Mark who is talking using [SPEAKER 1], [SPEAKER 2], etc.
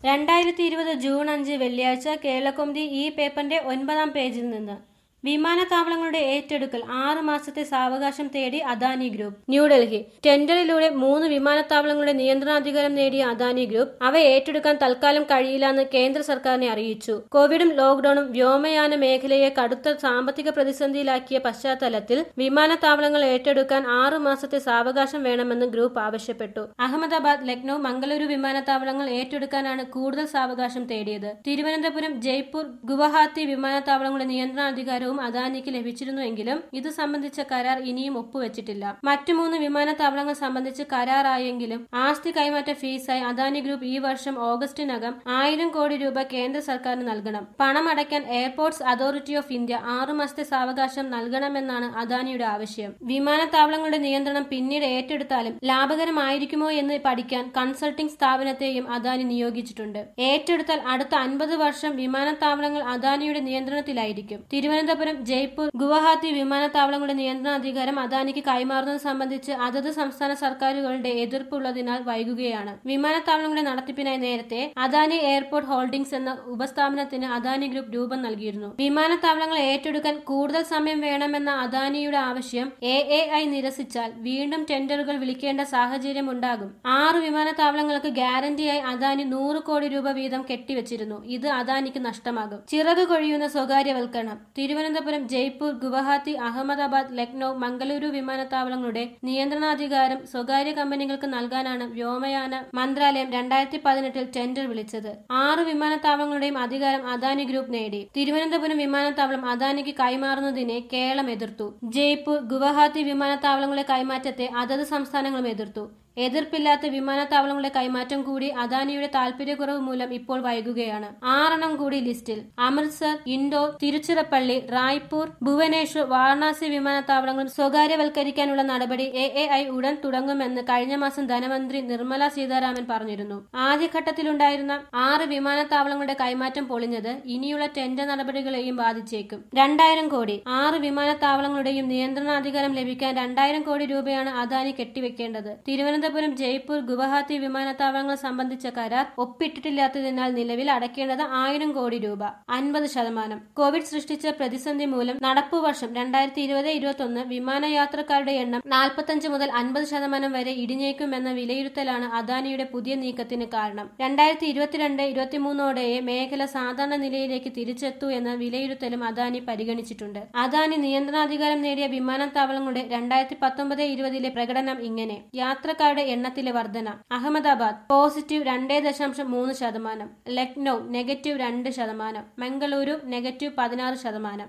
[SPEAKER 1] രണ്ടായിരത്തി ഇരുപത് ജൂൺ അഞ്ച് വെള്ളിയാഴ്ച കേരളകൗമുദി ഈ പേപ്പറിന്റെ ഒൻപതാം പേജിൽ നിന്ന് വിമാനത്താവളങ്ങളുടെ ഏറ്റെടുക്കൽ ആറ് മാസത്തെ സാവകാശം തേടി അദാനി ഗ്രൂപ്പ് ന്യൂഡൽഹി ടെൻഡറിലൂടെ മൂന്ന് വിമാനത്താവളങ്ങളുടെ നിയന്ത്രണാധികാരം നേടിയ അദാനി ഗ്രൂപ്പ് അവ ഏറ്റെടുക്കാൻ തൽക്കാലം കഴിയില്ലെന്ന് കേന്ദ്ര സർക്കാരിനെ അറിയിച്ചു കോവിഡും ലോക്ഡൌണും വ്യോമയാന മേഖലയെ കടുത്ത സാമ്പത്തിക പ്രതിസന്ധിയിലാക്കിയ പശ്ചാത്തലത്തിൽ വിമാനത്താവളങ്ങൾ ഏറ്റെടുക്കാൻ ആറു മാസത്തെ സാവകാശം വേണമെന്ന് ഗ്രൂപ്പ് ആവശ്യപ്പെട്ടു അഹമ്മദാബാദ് ലക്നൌ മംഗളൂരു വിമാനത്താവളങ്ങൾ ഏറ്റെടുക്കാനാണ് കൂടുതൽ സാവകാശം തേടിയത് തിരുവനന്തപുരം ജയ്പൂർ ഗുവഹാത്തി വിമാനത്താവളങ്ങളുടെ നിയന്ത്രണാധികാരവും അദാനിക്ക് ലഭിച്ചിരുന്നുവെങ്കിലും ഇത് സംബന്ധിച്ച കരാർ ഇനിയും ഒപ്പുവെച്ചിട്ടില്ല മറ്റു മൂന്ന് വിമാനത്താവളങ്ങൾ സംബന്ധിച്ച് കരാറായെങ്കിലും ആസ്തി കൈമാറ്റ ഫീസായി അദാനി ഗ്രൂപ്പ് ഈ വർഷം ഓഗസ്റ്റിനകം ആയിരം കോടി രൂപ കേന്ദ്ര സർക്കാരിന് നൽകണം പണം അടയ്ക്കാൻ എയർപോർട്ട്സ് അതോറിറ്റി ഓഫ് ഇന്ത്യ ആറു മാസത്തെ സാവകാശം നൽകണമെന്നാണ് അദാനിയുടെ ആവശ്യം വിമാനത്താവളങ്ങളുടെ നിയന്ത്രണം പിന്നീട് ഏറ്റെടുത്താലും ലാഭകരമായിരിക്കുമോ എന്ന് പഠിക്കാൻ കൺസൾട്ടിംഗ് സ്ഥാപനത്തെയും അദാനി നിയോഗിച്ചിട്ടുണ്ട് ഏറ്റെടുത്താൽ അടുത്ത അൻപത് വർഷം വിമാനത്താവളങ്ങൾ അദാനിയുടെ നിയന്ത്രണത്തിലായിരിക്കും തിരുവനന്തപുരം ജയ്പൂർ ഗുവഹാത്തി വിമാനത്താവളങ്ങളുടെ നിയന്ത്രണാധികാരം അദാനിക്ക് കൈമാറുന്നത് സംബന്ധിച്ച് അതത് സംസ്ഥാന സർക്കാരുകളുടെ എതിർപ്പുള്ളതിനാൽ വൈകുകയാണ് വിമാനത്താവളങ്ങളുടെ നടത്തിപ്പിനായി നേരത്തെ അദാനി എയർപോർട്ട് ഹോൾഡിംഗ്സ് എന്ന ഉപസ്ഥാപനത്തിന് അദാനി ഗ്രൂപ്പ് രൂപം നൽകിയിരുന്നു വിമാനത്താവളങ്ങൾ ഏറ്റെടുക്കാൻ കൂടുതൽ സമയം വേണമെന്ന അദാനിയുടെ ആവശ്യം എ എ ഐ നിരസിച്ചാൽ വീണ്ടും ടെൻഡറുകൾ വിളിക്കേണ്ട സാഹചര്യം ഉണ്ടാകും ആറ് വിമാനത്താവളങ്ങൾക്ക് ഗ്യാരണ്ടിയായി അദാനി നൂറ് കോടി രൂപ വീതം കെട്ടിവച്ചിരുന്നു ഇത് അദാനിക്ക് നഷ്ടമാകും ചിറക് കൊഴിയുന്ന സ്വകാര്യവൽക്കരണം തിരുവനന്തപുരം ജയ്പൂർ ഗുവഹാത്തി അഹമ്മദാബാദ് ലക്നൌ മംഗളൂരു വിമാനത്താവളങ്ങളുടെ നിയന്ത്രണാധികാരം സ്വകാര്യ കമ്പനികൾക്ക് നൽകാനാണ് വ്യോമയാന മന്ത്രാലയം രണ്ടായിരത്തി പതിനെട്ടിൽ ടെൻഡർ വിളിച്ചത് ആറ് വിമാനത്താവളങ്ങളുടെയും അധികാരം അദാനി ഗ്രൂപ്പ് നേടി തിരുവനന്തപുരം വിമാനത്താവളം അദാനിക്ക് കൈമാറുന്നതിനെ കേരളം എതിർത്തു ജയ്പൂർ ഗുവഹാത്തി വിമാനത്താവളങ്ങളുടെ കൈമാറ്റത്തെ അതത് സംസ്ഥാനങ്ങളും എതിർത്തു എതിർപ്പില്ലാത്ത വിമാനത്താവളങ്ങളുടെ കൈമാറ്റം കൂടി അദാനിയുടെ താൽപര്യക്കുറവ് മൂലം ഇപ്പോൾ വൈകുകയാണ് ആറെണ്ണം കൂടി ലിസ്റ്റിൽ അമൃത്സർ ഇൻഡോർ തിരുച്ചിറപ്പള്ളി റായ്പൂർ ഭുവനേശ്വർ വാരണാസി വിമാനത്താവളങ്ങൾ സ്വകാര്യവൽക്കരിക്കാനുള്ള നടപടി എ എ ഐ ഉടൻ തുടങ്ങുമെന്ന് കഴിഞ്ഞ മാസം ധനമന്ത്രി നിർമ്മല സീതാരാമൻ പറഞ്ഞിരുന്നു ആദ്യഘട്ടത്തിലുണ്ടായിരുന്ന ആറ് വിമാനത്താവളങ്ങളുടെ കൈമാറ്റം പൊളിഞ്ഞത് ഇനിയുള്ള ടെൻഡർ നടപടികളെയും ബാധിച്ചേക്കും രണ്ടായിരം കോടി ആറ് വിമാനത്താവളങ്ങളുടെയും നിയന്ത്രണാധികാരം ലഭിക്കാൻ രണ്ടായിരം കോടി രൂപയാണ് അദാനി കെട്ടിവെക്കേണ്ടത് തിരുവനന്തപുരം തിരുവനന്തപുരം ജയ്പൂർ ഗുവഹാത്തി വിമാനത്താവളങ്ങൾ സംബന്ധിച്ച കരാർ ഒപ്പിട്ടിട്ടില്ലാത്തതിനാൽ നിലവിൽ അടയ്ക്കേണ്ടത് ആയിരം കോടി രൂപ അൻപത് ശതമാനം കോവിഡ് സൃഷ്ടിച്ച പ്രതിസന്ധി മൂലം നടപ്പു വർഷം രണ്ടായിരത്തി ഇരുപത് ഇരുപത്തൊന്ന് വിമാനയാത്രക്കാരുടെ എണ്ണം നാൽപ്പത്തഞ്ച് മുതൽ അൻപത് ശതമാനം വരെ ഇടിഞ്ഞേക്കുമെന്ന വിലയിരുത്തലാണ് അദാനിയുടെ പുതിയ നീക്കത്തിന് കാരണം രണ്ടായിരത്തി ഇരുപത്തിരണ്ട് ഇരുപത്തിമൂന്നോടെയെ മേഖല സാധാരണ നിലയിലേക്ക് തിരിച്ചെത്തൂ എന്ന വിലയിരുത്തലും അദാനി പരിഗണിച്ചിട്ടുണ്ട് അദാനി നിയന്ത്രണാധികാരം നേടിയ വിമാനത്താവളങ്ങളുടെ രണ്ടായിരത്തി പത്തൊമ്പത് ഇരുപതിലെ പ്രകടനം ഇങ്ങനെ യാത്രക്കാരുടെ യാത്രക്കാരുടെ എണ്ണത്തിലെ വർധന അഹമ്മദാബാദ് പോസിറ്റീവ് രണ്ടേ ദശാംശം മൂന്ന് ശതമാനം ലക്നൌ നെഗറ്റീവ് രണ്ട് ശതമാനം മംഗളൂരു നെഗറ്റീവ് പതിനാറ് ശതമാനം